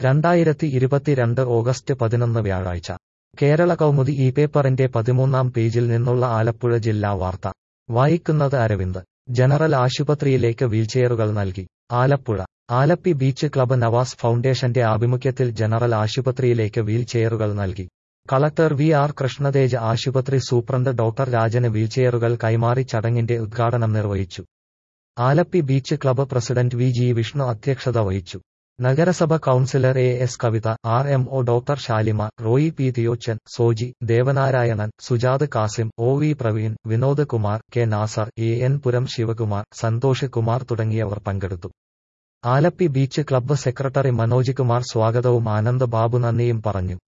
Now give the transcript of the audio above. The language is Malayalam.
രണ്ടായിരത്തി ഇരുപത്തിരണ്ട് ഓഗസ്റ്റ് പതിനൊന്ന് വ്യാഴാഴ്ച കേരള കൗമുദി ഈ പേപ്പറിന്റെ പതിമൂന്നാം പേജിൽ നിന്നുള്ള ആലപ്പുഴ ജില്ലാ വാർത്ത വായിക്കുന്നത് അരവിന്ദ് ജനറൽ ആശുപത്രിയിലേക്ക് വീൽചെയറുകൾ നൽകി ആലപ്പുഴ ആലപ്പി ബീച്ച് ക്ലബ്ബ് നവാസ് ഫൗണ്ടേഷന്റെ ആഭിമുഖ്യത്തിൽ ജനറൽ ആശുപത്രിയിലേക്ക് വീൽചെയറുകൾ നൽകി കളക്ടർ വി ആർ കൃഷ്ണതേജ് ആശുപത്രി സൂപ്രണ്ട് ഡോക്ടർ രാജന് വീൽചെയറുകൾ കൈമാറി ചടങ്ങിന്റെ ഉദ്ഘാടനം നിർവഹിച്ചു Alleppey beach club president V G Vishnu അധ്യക്ഷത വഹിച്ചു നഗരസഭ councillor A S Kavitha R M O doctor Shalima Roy P Theochan Soji Devanarayanan Sujath Kasim O V Praveen Vinod Kumar K Nasser A N Puram Sivakumar Santhosh Kumar തുടങ്ങിയവർ പങ്കെടുത്തു Alleppey beach club secretary Manoj Kumar സ്വാഗതവും ആനന്ദ് ബാബു നന്ദിയും പറഞ്ഞു